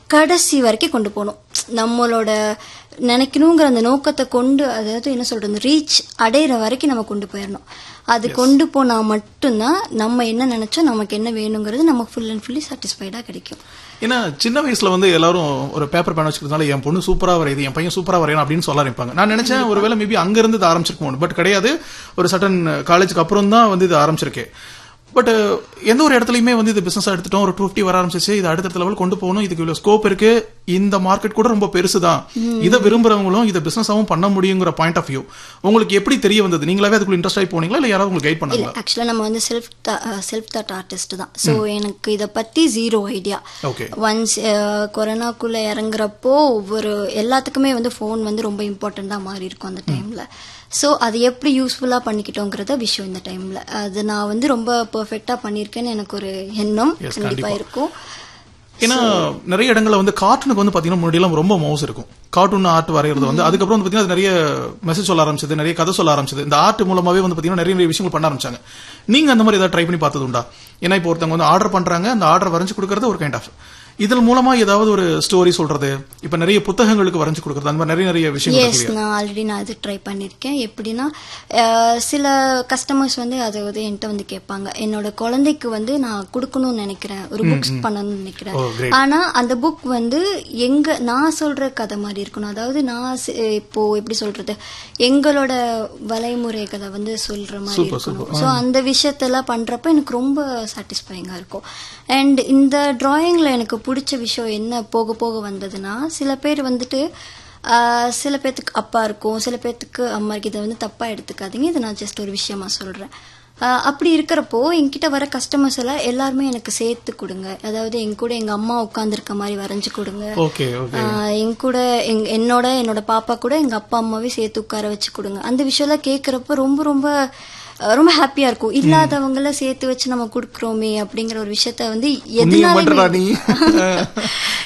கடைசி வரைக்கும் கொண்டு போகணும் நம்மளோட நினைக்கணுங்கிற அந்த நோக்கத்தை கொண்டு அதாவது என்ன சொல்றது ரீச் அடையிற வரைக்கும் நம்ம கொண்டு போயிடணும் அது கொண்டு போனா மட்டும்தான் நம்ம என்ன நினைச்சோம் நமக்கு என்ன வேணுங்கிறது நமக்கு ஃபுல் அண்ட் ஃபுல்லி சாட்டிஸ்ஃபைடா கிடைக்கும் ஏன்னா சின்ன வயசுல வந்து எல்லாரும் ஒரு பேப்பர் பேன் வச்சுக்கிறதுனால என் பொண்ணு சூப்பரா வரையுது என் பையன் சூப்பரா வரையணும் அப்படின்னு சொல்ல ஆரம்பிப்பாங்க நான் நினைச்சேன் ஒருவேளை மேபி அங்க இருந்து இது ஆரம்பிச்சிருக்கோம் பட் கிடையாது ஒரு சட்டன் காலேஜுக்கு அப்புறம் தான் வந்து இது ஆரம்பிச்சிருக்கேன் பட் எந்த ஒரு இடத்துலயுமே வந்து இது பிசினஸ் எடுத்துட்டோம் ஒரு டூ ஃபிஃப்டி வர ஆரம்பிச்சிச்சு இது அடுத்த லெவல் கொண்டு போகணும் இதுக்கு இவ்வளவு ஸ்கோப் இருக்கு இந்த மார்க்கெட் கூட ரொம்ப பெருசு தான் இதை விரும்புறவங்களும் இதை பிசினஸாவும் பண்ண முடியுங்கிற பாயிண்ட் ஆஃப் வியூ உங்களுக்கு எப்படி தெரிய வந்தது நீங்களாவே அதுக்குள்ள இன்ட்ரெஸ்ட் ஆகி போனீங்களா இல்ல யாராவது உங்களுக்கு கைட் இல்ல பண்ணாங்களா ஆக்சுவலா நம்ம வந்து செல்ஃப் செல்ஃப் தாட் ஆர்டிஸ்ட் தான் ஸோ எனக்கு இதை பத்தி ஜீரோ ஐடியா ஓகே ஒன்ஸ் கொரோனாக்குள்ள இறங்குறப்போ ஒவ்வொரு எல்லாத்துக்குமே வந்து ஃபோன் வந்து ரொம்ப இம்பார்ட்டண்டா மாறி இருக்கும் அந்த டைம்ல ஸோ அது எப்படி யூஸ்ஃபுல்லா பண்ணிக்கிட்டோங்கிறத விஷயம் இந்த டைம்ல அது நான் வந்து ரொம்ப பெர்ஃபெக்டா பண்ணியிருக்கேன்னு எனக்கு ஒரு எண்ணம் Yes, கண்டிப்பா கண்டிப்பா. இருக்கும் ஏன்னா நிறைய இடங்கள்ல வந்து கார்ட்டூனுக்கு வந்து பாத்தீங்கன்னா முன்னாடி எல்லாம் ரொம்ப மவுஸ் இருக்கும் கார்ட்டூன் ஆர்ட் வரைகிறது வந்து அதுக்கப்புறம் வந்து பாத்தீங்கன்னா அது நிறைய மெசேஜ் சொல்ல ஆரம்பிச்சது நிறைய கதை சொல்ல ஆரம்பிச்சது இந்த ஆர்ட் மூலமாவே வந்து பாத்தீங்கன்னா நிறைய நிறைய விஷயங்கள் பண்ண ஆரம்பிச்சாங்க நீங்க அந்த மாதிரி ஏதாவது ட்ரை பண்ணி பார்த்தது உண்டா ஏன்னா இப்போ ஒருத்தவங்க வந்து ஆர்டர் பண்றாங்க அந்த ஆர்டர் வரைஞ்சு கொடுக்கறது ஒரு கைண்ட் ஆஃப் இதன் மூலமா ஏதாவது ஒரு ஸ்டோரி சொல்றது இப்ப நிறைய புத்தகங்களுக்கு வரைஞ்சு கொடுக்கறது அந்த மாதிரி நிறைய நிறைய விஷயங்கள் எஸ் இருக்கு நான் ஆல்ரெடி நான் அது ட்ரை பண்ணியிருக்கேன் எப்படின்னா அஹ், சில கஸ்டமர்ஸ் வந்து அதை வந்து என்கிட்ட வந்து கேட்பாங்க என்னோட குழந்தைக்கு வந்து நான் கொடுக்கணும்னு நினைக்கிறேன் ஒரு புக்ஸ் பண்ணணும்னு நினைக்கிறேன் Oh, great. ஆனா அந்த புக் வந்து எங்க நான் சொல்ற கதை மாதிரி இருக்கணும் அதாவது நான் சி- இப்போ எப்படி சொல்றது எங்களோட வலைமுறைகளை வந்து சொல்ற மாதிரி Super, இருக்கணும் ஸோ அந்த விஷயத்தெல்லாம் பண்றப்ப எனக்கு ரொம்ப சாட்டிஸ்ஃபைங்கா இருக்கும் அண்ட் இந்த டிராயிங்ல எனக்கு பிடிச்ச விஷயம் என்ன போக போக வந்ததுன்னா சில பேர் வந்துட்டு ஆஹ், சில பேர்த்துக்கு அப்பா இருக்கும் சில பேர்த்துக்கு அம்மா இருக்கு இதை வந்து தப்பா எடுத்துக்காதீங்க இதை நான் ஜஸ்ட் ஒரு விஷயமா சொல்றேன் ஆஹ், அப்படி இருக்கிறப்போ என்கிட்ட வர கஸ்டமர்ஸ் எல்லாம் எல்லாருமே எனக்கு சேர்த்து கொடுங்க அதாவது என் கூட எங்க அம்மா உட்காந்துருக்க மாதிரி வரைஞ்சு கொடுங்க ஓகே ஓகே ஆஹ் என் கூட எங்- என்னோட என்னோட பாப்பா கூட எங்க அப்பா அம்மாவே சேர்த்து உட்கார வச்சு கொடுங்க அந்த விஷயம்லாம் கேக்குறப்ப ரொம்ப ரொம்ப அஹ் ரொம்ப ஹாப்பியா இருக்கும் இல்லாதவங்கள சேர்த்து வச்சு நம்ம கொடுக்குறோமே அப்படிங்கிற ஒரு விஷயத்த வந்து புண்ணியம் பண்றடா எதுனாலுமே நீ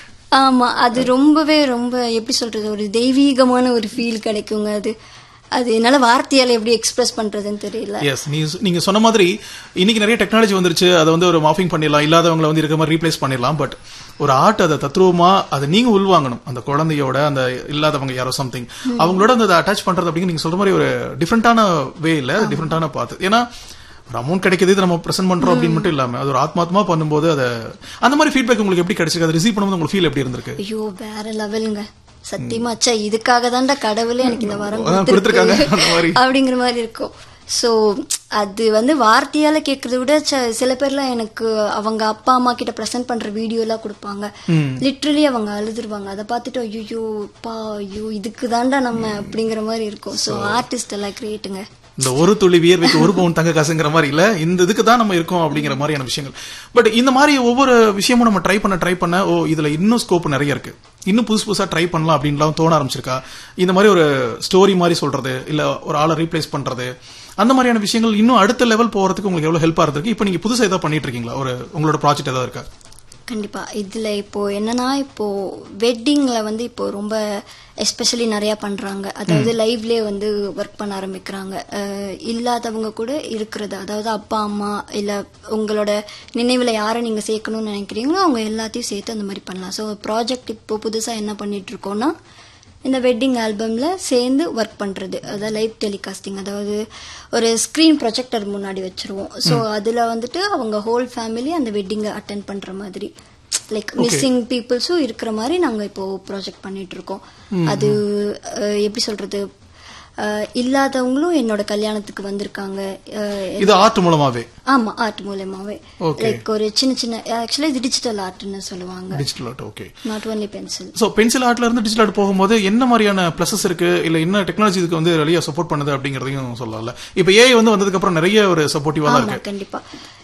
ஆமா அது ரொம்பவே ரொம்ப எப்படி சொல்றது ஒரு தெய்வீகமான ஒரு ஃபீல் கிடைக்குங்க அது அது என்னால வார்த்தையால எப்படி எக்ஸ்பிரஸ் பண்றதுன்னு தெரியல எஸ் நீ நீங்க சொன்ன மாதிரி இன்னைக்கு நிறைய டெக்னாலஜி வந்துருச்சு அதை வந்து ஒரு மாஃபிங் பண்ணிடலாம் இல்லாதவங்களை வந்து இருக்க மாதிரி ரீப்ளேஸ் பண்ணிடலாம் பட் ஒரு ஆர்ட் அதை தத்ரூபமா அதை நீங்க உள்வாங்கணும் அந்த குழந்தையோட அந்த இல்லாதவங்க யாரோ சம்திங் அவங்களோட அந்த அட்டாச் பண்றது அப்படிங்க நீங்க சொல்ற மாதிரி ஒரு டிஃப்ரெண்டான வே இல்ல டிஃப்ரெண்டான பாத்து ஏன்னா ஒரு அமௌண்ட் கிடைக்குது இதை நம்ம பிரசன்ட் பண்றோம் அப்படின்னு மட்டும் இல்லாம அது ஒரு ஆத்மாத்மா பண்ணும்போது அதை அந்த மாதிரி ஃபீட்பேக் உங்களுக்கு எப்படி கிடைச்சிருக்கு அதை ரிசீவ் பண்ணும்போது உங்களுக்கு ஃபீல் எப்படி இருந்திருக்கு ஐயோ வேற லெவலுங்க சத்தியமா ச்சே இதுக்காக தான்டா கடவுளே எனக்கு இந்த வரம் அதான் கொடுத்திருக்காங்க, கொடுத்திருக்கு. அந்த மாதிரி. அப்படிங்கிற மாதிரி இருக்கும் சோ அது வந்து வார்த்தையால கேக்குறத விட ச- சில பேர்லாம் எனக்கு அவங்க அப்பா அம்மா கிட்ட பிரசன்ட் பண்ற வீடியோ எல்லாம் கொடுப்பாங்க லிட்ரலி அவங்க அழுதுருவாங்க அதை பார்த்துட்டு ஐயோ பா ஐயோ இதுக்கு தான்டா நம்ம அப்படிங்கிற மாதிரி இருக்கும் சோ ஆர்டிஸ்ட் எல்லாம் கிரியேட்டுங்க இந்த ஒரு துளி வியர்வைக்கு ஒரு பவுன் தங்க காசுங்கிற மாதிரி இல்ல இந்த இதுக்கு தான் நம்ம இருக்கோம் அப்படிங்கிற மாதிரியான விஷயங்கள் பட் இந்த மாதிரி ஒவ்வொரு விஷயமும் நம்ம ட்ரை பண்ண ட்ரை பண்ண ஓ இதுல இன்னும் ஸ்கோப் நிறைய இருக்கு இன்னும் புதுசு புதுசா ட்ரை பண்ணலாம் அப்படின்லாம் தோண ஆரம்பிச்சிருக்கா இந்த மாதிரி ஒரு ஸ்டோரி மாதிரி சொல்றது இல்ல ஒரு ஆளை ரீப்ளேஸ் பண்றது அந்த மாதிரியான விஷயங்கள் இன்னும் அடுத்த லெவல் போறதுக்கு உங்களுக்கு எவ்வளவு ஹெல்ப்பா இருக்கு இப்போ நீங்க புதுசா ஏதாவது பண்ணிட்டு இருக்கீங்களா ஒரு உங்களோட ப்ராஜெக்ட் ஏதாவது இருக்கா கண்டிப்பா இதுல இப்போ என்னன்னா இப்போ வெட்டிங்ல வந்து இப்போ ரொம்ப எஸ்பெஷலி நிறைய பண்றாங்க அதாவது லைவ்லயே வந்து ஒர்க் பண்ண ஆரம்பிக்கிறாங்க அஹ் இல்லாதவங்க கூட இருக்கிறது அதாவது அப்பா அம்மா இல்ல உங்களோட நினைவுல யாரை நீங்க சேர்க்கணும்னு நினைக்கிறீங்களோ அவங்க எல்லாத்தையும் சேர்த்து அந்த மாதிரி பண்ணலாம் ஸோ ப்ராஜெக்ட் இப்போ புதுசா என்ன பண்ணிட்டு இருக்கோம்னா இந்த வெட்டிங் ஆல்பம்ல சேர்ந்து ஒர்க் பண்றது அதாவது லைவ் டெலிகாஸ்டிங் அதாவது ஒரு ஸ்கிரீன் ப்ரொஜெக்டர் முன்னாடி வச்சிருவோம் ஸோ அதுல வந்துட்டு அவங்க ஹோல் ஃபேமிலி அந்த வெட்டிங்கை அட்டன் பண்ற மாதிரி லைக் மிஸ்ஸிங் பீப்புள்ஸும் இருக்கிற மாதிரி நாங்க இப்போ ப்ராஜெக்ட் பண்ணிட்டு இருக்கோம் அது அஹ், எப்படி சொல்றது அஹ், இல்லாதவங்களும் என்னோட கல்யாணத்துக்கு வந்திருக்காங்க அஹ், இது ஆர்ட் மூலமாவே ஆமா ஆர்ட் மூலயமாவே Okay. லைக் ஒரு சின்ன சின்ன ஆக்சுவலி இது டிஜிட்டல் ஆர்ட்னு சொல்லுவாங்க digital art okay not only pencil so pencil ஆர்ட்ல இருந்து டிஜிட்டல் ஆர்ட் போகும்போது என்ன மாதிரியான பிளஸஸ் இருக்கு இல்ல என்ன டெக்னாலஜி இதுக்கு வந்து வெளியே சப்போர்ட் பண்ணுது அப்படிங்கறதையும் சொல்லலாம்ல இப்ப ஏஐ வந்து வந்ததுக்கு அப்புறம் நிறைய ஒரு சப்போர்ட்டிவா தான் ஆமா இருக்கு கண்டிப்பா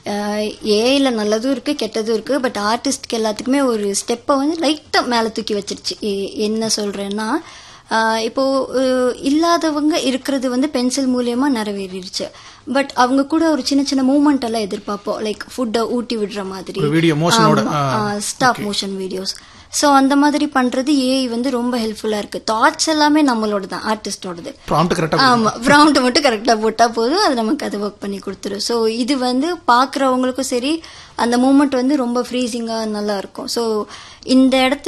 ஏஐல நல்லதும் இருக்கு கெட்டதும் இருக்கு பட் ஆர்டிஸ்ட்க்கு எல்லாத்துக்குமே ஒரு ஸ்டெப்பை வந்து லைட்டா மேல தூக்கி வச்சிருச்சு எ- என்ன சொல்றேன்னா ஆஹ் இப்போ அஹ், இல்லாதவங்க இருக்கிறது வந்து பென்சில் மூலியமா நிறைவேறிடுச்சு பட் அவங்க கூட ஒரு சின்ன சின்ன மூமெண்ட் எல்லாம் எதிர்பார்ப்போம் லைக் ஃபுட்டை ஊட்டி விடுற மாதிரி ஒரு video motion ஓட, ஆ, ஸ்டாப் மோஷன் வீடியோஸ் சோ அந்த மாதிரி பண்றது ஏஐ வந்து ரொம்ப ஹெல்ப்ஃபுல்லா இருக்கு தாட்ஸ் எல்லாமே நம்மளோட தான் ஆர்டிஸ்டோடது ப்ராம்ப்ட் கரெக்டா ஆமா ப்ரௌண்ட் மட்டும் கரெக்டா போட்டா போதும் அது நமக்கு அது ஒர்க் பண்ணி கொடுத்துரும் ஸோ இது வந்து பாக்குறவங்களுக்கும் சரி அந்த மூமெண்ட் வந்து ரொம்ப ஃப்ரீசிங்கா நல்லா இருக்கும் ஸோ இந்த இடத்துல